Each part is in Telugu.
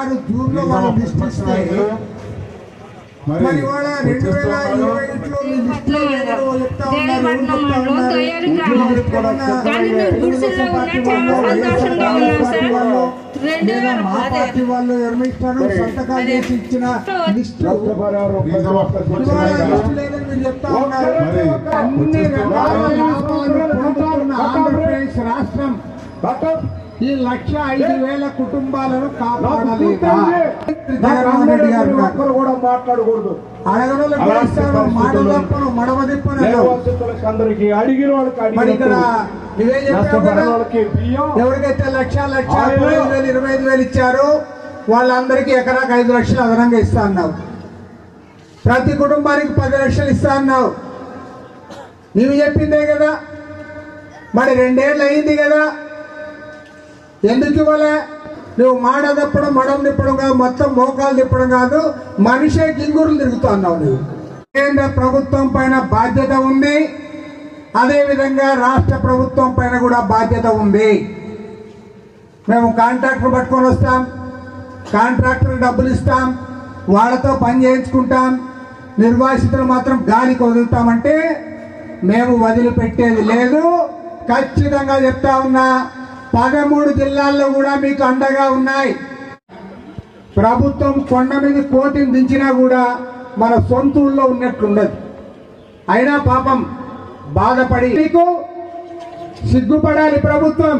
గారు జూన్ లో వాళ్ళు లిస్ట్ ఇస్తే మరి వాళ్ళ రెండు వేల ఇరవై ఒకటిలో మీ లిస్ట్ లో లేదో చెప్తా ఉన్నారు ఎవరు చెప్తా ఉన్నారు తయారు కాదు. కానీ మేము గుడిసెల్లో ఉన్నా చాలా సంతోషంగా ఉన్నాం సార్. రెండు లేదా వేల మా పార్టీ వాళ్ళు ఎవరిస్తారు సంతకాలు చేసి ఇచ్చిన లిస్ట్ ఇవాళ లిస్ట్ లేదని మీరు చెప్తా ఉన్నారు అన్ని రకాల లాభాలు పొందుతున్న ఆంధ్రప్రదేశ్ రాష్ట్రం ఈ లక్ష ఐదు వేల కుటుంబాలను కాపాడలేదా జగన్మోహన్ రెడ్డి గారు ఉన్నారు. ఒక్కరు కూడా మాట్లాడకూడదు అడగడంలో అలాంటి గెలుస్తాను మాట పరిస్థితుల్లో తప్పను మడమ తిప్పను దేవస్థులకు అందరికి అడిగిన వాళ్ళకి మరి ఇక్కడ అడిగినట్టు ఇవే చెప్పావు నష్టపడిన కదా వాళ్ళకి బియ్యం ఎవరికైతే లక్ష లక్ష ఆయన- పదిహేను వేలు ఇరవై ఐదు వేలు ఇచ్చారో వాళ్ళందరికీ ఎకరాకు ఐదు లక్షలు అదనంగా ఇస్తా అన్నావు ప్రతి కుటుంబానికి పది లక్షలు ఇస్తా అన్నావు నీవు చెప్పిందే కదా మరి రెండేళ్ళు అయింది కదా ఎందుకు ఇవ్వలే నువ్వు మాడ తిప్పడం మడం తిప్పడం కాదు మొత్తం మోకాలు తిప్పడం కాదు మనిషే గింగురులు తిరుగుతూ అన్నావు నువ్వు కేంద్ర ప్రభుత్వం పైన బాధ్యత ఉంది అదే విధంగా రాష్ట్ర ప్రభుత్వం పైన కూడా బాధ్యత ఉంది మేము కాంట్రాక్టర్ పట్టుకొని వస్తాం కాంట్రాక్టర్ డబ్బులు ఇస్తాం వాళ్ళతో పని చేయించుకుంటాం నిర్వాసితులు మాత్రం గాలికి వదులుతామంటే మేము వదిలిపెట్టేది లేదు ఖచ్చితంగా చెప్తా ఉన్నా పదమూడు జిల్లాల్లో కూడా మీకు అండగా ఉన్నాయి ప్రభుత్వం కొండ మీద కోటిని దించినా కూడా మన సొంత ఊళ్ళో ఉన్నట్లుండదు అయినా పాపం బాధపడి మీకు సిగ్గుపడాలి ప్రభుత్వం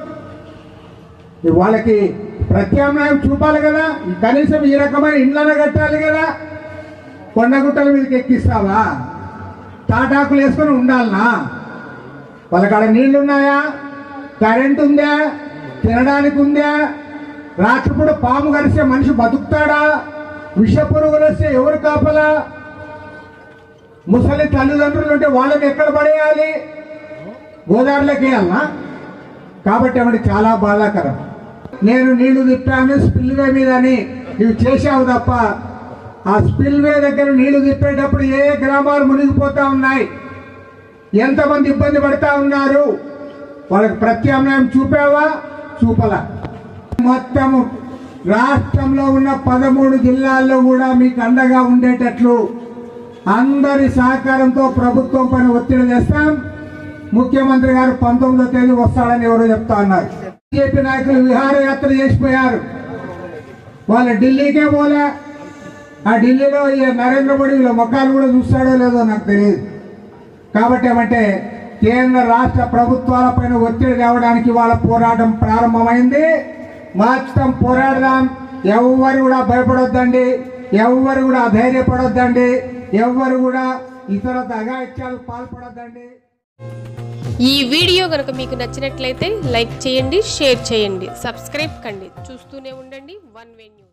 వాళ్ళకి ప్రత్యామ్నాయం చూపాలి కదా కనీసం ఈ రకమైన ఇండ్లను కట్టాలి కదా కొండగుట్టల మీదకి ఎక్కిస్తావా తాటాకులు వేసుకొని ఉండాలనా వాళ్ళకాడ నీళ్లు ఉన్నాయా కరెంట్ ఉందా తినడానికి ఉందా రాత్రిపూట పాము కలిసే మనిషి బతుకుతాడా విష పురుగులు వస్తే ఎవరు కాపలా ముసలి తల్లిదండ్రులు ఉంటే వాళ్ళని ఎక్కడ పడేయాలి గోదావరిలోకి వేయాలనా కాబట్టి ఆవిడ చాలా బాధాకరం నేను నీళ్లు తిప్పాను స్పిల్వే మీద అని ఇవి చేశావు తప్ప ఆ స్పిల్వే దగ్గర నీళ్లు తిప్పేటప్పుడు ఏ ఏ గ్రామాలు మునిగిపోతా ఉన్నాయి ఎంతమంది ఇబ్బంది పడతా ఉన్నారు వాళ్ళకి ప్రత్యామ్నాయం చూపావా చూపలా మొత్తము రాష్ట్రంలో ఉన్న పదమూడు జిల్లాల్లో కూడా మీకు అండగా ఉండేటట్లు అందరి సహకారంతో ప్రభుత్వం పైన ఒత్తిడి చేస్తాం ముఖ్యమంత్రి గారు పంతొమ్మిదో తేదీ వస్తాడని ఎవరో చెప్తా ఉన్నారు బీజేపీ నాయకులు విహారయాత్ర చేసిపోయారు వాళ్ళు ఢిల్లీకే పోలే ఆ ఢిల్లీలో ఈ నరేంద్ర మోడీ వీళ్ళ ముఖాలు కూడా చూస్తాడో లేదో నాకు తెలియదు కాబట్టి ఏమంటే కేంద్ర రాష్ట్ర ప్రభుత్వాలపైన ఒత్తిడి తేవడానికి వాళ్ళ పోరాటం ప్రారంభమైంది మొత్తం పోరాడదాం ఎవ్వరు కూడా భయపడొద్దండి ఎవ్వరు కూడా అధైర్యపడొద్దండి ఎవ్వరు కూడా ఇతర అగాయిత్యాలకు పాల్పడొద్దండి ఈ వీడియో కనుక మీకు నచ్చినట్లయితే లైక్ చేయండి షేర్ చేయండి సబ్స్క్రైబ్ కండి చూస్తూనే ఉండండి వన్ వే న్యూస్